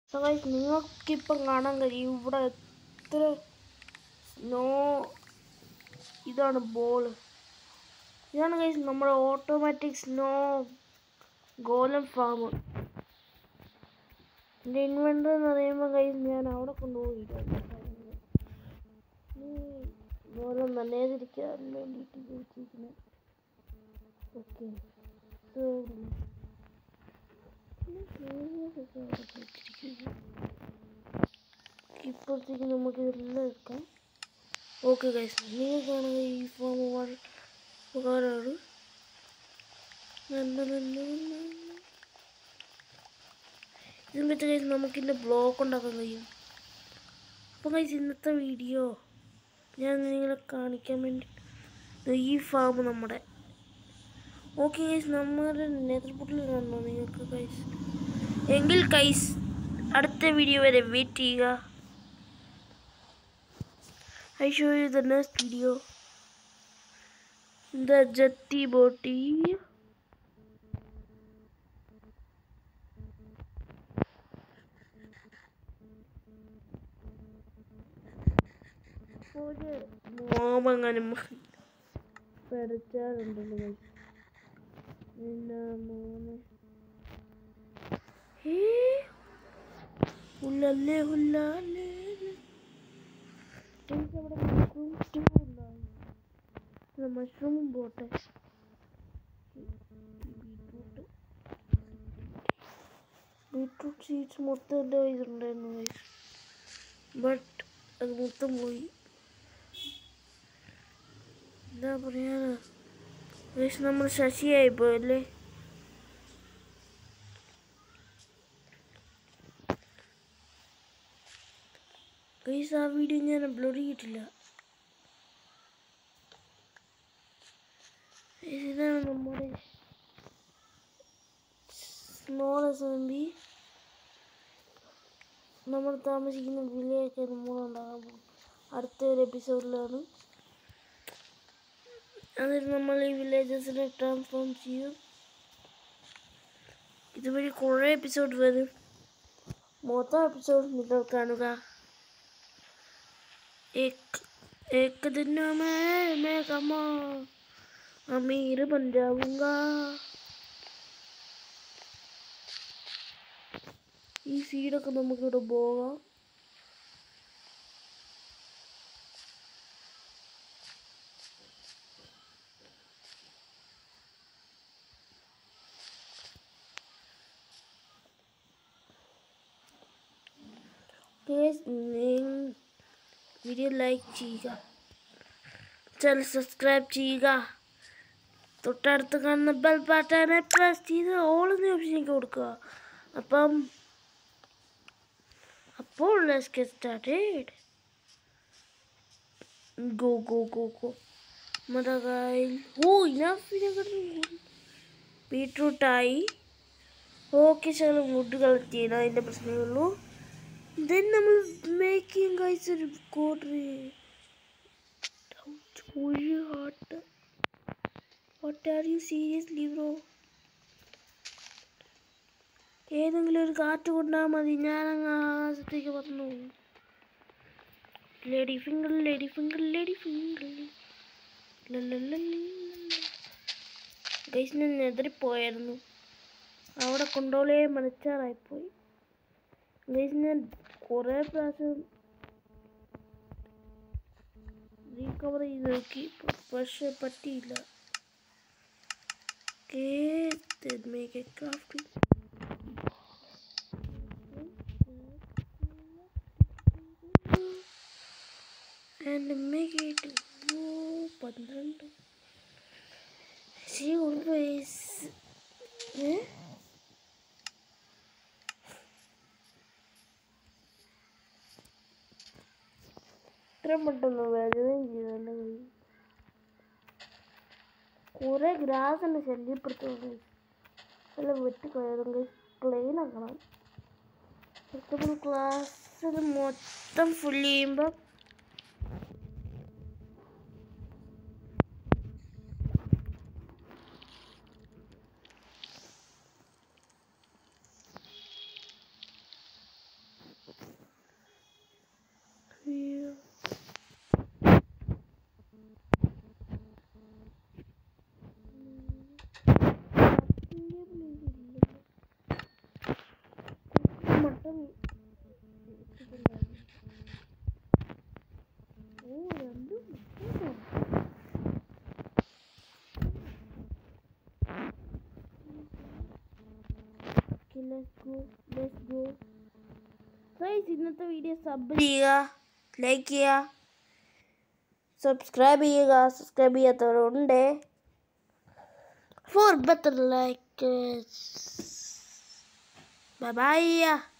So guys, നിങ്ങൾക്കിപ്പം കാണാൻ കഴിയും ഇവിടെ എത്ര സ്നോ ഇതാണ് ബോൾ ഇതാണ് ഗൈസ് നമ്മുടെ ഓട്ടോമാറ്റിക് സ്നോ ഗോലം ഫാം എൻ്റെ ഇൻവെൻ്റർ എന്ന് പറയുമ്പോൾ ഗൈസ് ഞാൻ അവിടെ കൊണ്ടുപോയി ഈ ഗോലം നനയാതിരിക്കാൻ വേണ്ടിയിട്ട് വെച്ചിരിക്കുന്നത് ഓക്കെ ഇപ്പോഴത്തേക്ക് നമുക്ക് ഇതെല്ലാം എടുക്കാം ഓക്കെ ഗൈസ് നിങ്ങൾക്കാണെങ്കിൽ ഈ ഫോം വളരെ ഉപകാരമാണ് ഇതിന് വെച്ച് കഴിച്ച് നമുക്കിൻ്റെ ബ്ലോക്ക് ഉണ്ടാക്കാൻ കഴിയും അപ്പോൾ കഴിച്ച് ഇന്നത്തെ വീഡിയോ ഞാൻ നിങ്ങളെ കാണിക്കാൻ വേണ്ടി ദേ ഈ ഫാം നമ്മുടെ ഓക്കെ ഗൈസ് നമ്മുടെ നെതർപുട്ടിൽ കണ്ടോ നിങ്ങൾക്ക് കൈസ് എങ്കിൽ കൈസ് അടുത്ത വീഡിയോ വരെ വെയിറ്റ് ചെയ്യുക I show you the next video the ജത്തി ബോട്ടി ഒരു മോമങ്ങനും പെരച്ചാറുണ്ടല്ലോ guys. പിന്നെ മോനെ ഏ ഉള്ളല്ലേ ഉള്ളല്ലേ എനിക്ക് അവിടെ മഷ്റൂം സ്റ്റൂ ഉണ്ടാവും മഷ്റൂമും പോട്ടെ ബീട്രൂട്ട് ബീട്രൂട്ട് സീഡ്സ് മൊത്തം എൻ്റെ കയ്യിലുണ്ടായിരുന്നു ഗൈസ് ബട്ട് അത് മൊത്തം പോയി എന്താ പറയാനാ ഗൈസ് നമ്മൾ ശശിയായി പോയല്ലേ ഗൈസ് ആ വീഡിയോ ഞാൻ അപ്ലോഡ് ചെയ്തിട്ടില്ല Guys, ഇതാണ് നമ്മുടെ സ്മോൾ എസ് നമ്മൾ താമസിക്കുന്ന വിലയൊക്കെ നമ്മളുണ്ടാകാൻ പോകും അടുത്ത ഒരു എപ്പിസോഡിലാണ് അതിൽ നമ്മൾ ഈ വില്ലേജസിനെ ട്രാൻസ്ഫോം ചെയ്യും ഇതുവഴി കുറേ എപ്പിസോഡ് വരും മൊത്തം എപ്പിസോഡ് നിങ്ങൾ കാണുക एक एक दिन मैं मैं कमा अमीर बन जाऊंगा ഈ സീഡൊക്കെ നമുക്കിവിടെ പോകാം വീഡിയോ ലൈക്ക് ചെയ്യുക ചാനൽ സബ്സ്ക്രൈബ് ചെയ്യുക തൊട്ടടുത്ത് കാണുന്ന ബെൽ ബട്ടനെ പ്രസ് ചെയ്ത് ഓളെന്ന ഓപ്ഷനിലേക്ക് കൊടുക്കുക അപ്പം അപ്പോൾ let's get started go go go go നമ്മുടെ കയ്യിൽ ഓ ഇനഫ് ബീട്രൂട്ടായി ഓക്കെ ശകലം വുഡ് കളക്ട് ചെയ്യണം അതിൻ്റെ പ്രശ്നമേ ഉള്ളൂ then നമ്മൾ making guys ഒരു quarter ഒരു heart what are you seriously bro ഏതെങ്കിലും ഒരു കാറ്റ് കൊണ്ടാൽ മതി ഞാൻ അങ്ങ് ആകാശത്തേക്ക് വന്നു lady finger lady finger lady finger guys ഞാൻ എതിരിപ്പോയായിരുന്നു അവിടെ കൊണ്ടോളേ മനച്ചാറായിപ്പോയി ഗൈസ് ഞാൻ കുറേ പ്രാവശ്യം റീകവർ ചെയ്ത് നോക്കി പക്ഷെ പറ്റിയില്ല make craft and make it oh, പന്ത്രണ്ട് she always eh? ഇത്രയും പെട്ടെന്ന് വേദനയും ചെയ്തല്ലേ കുറെ ഗ്രാസ് എന്നെ ശല്യപ്പെടുത്തുന്നു എല്ലാം വെട്ടിക്കളയാലും പ്ലെയിൻ ആക്കണം ഇപ്പം ക്ലാസ്സിൽ മൊത്തം ഫുൾ ചെയ്യുമ്പോൾ okay let's go let's go guys ഇന്നത്തെ വീഡിയോ സബ് ചെയ്യുക ലൈക്ക് ചെയ്യുക സബ്സ്ക്രൈബ് ചെയ്യുക സബ്സ്ക്രൈബ് ചെയ്യാത്തവരുണ്ട് for better like bye by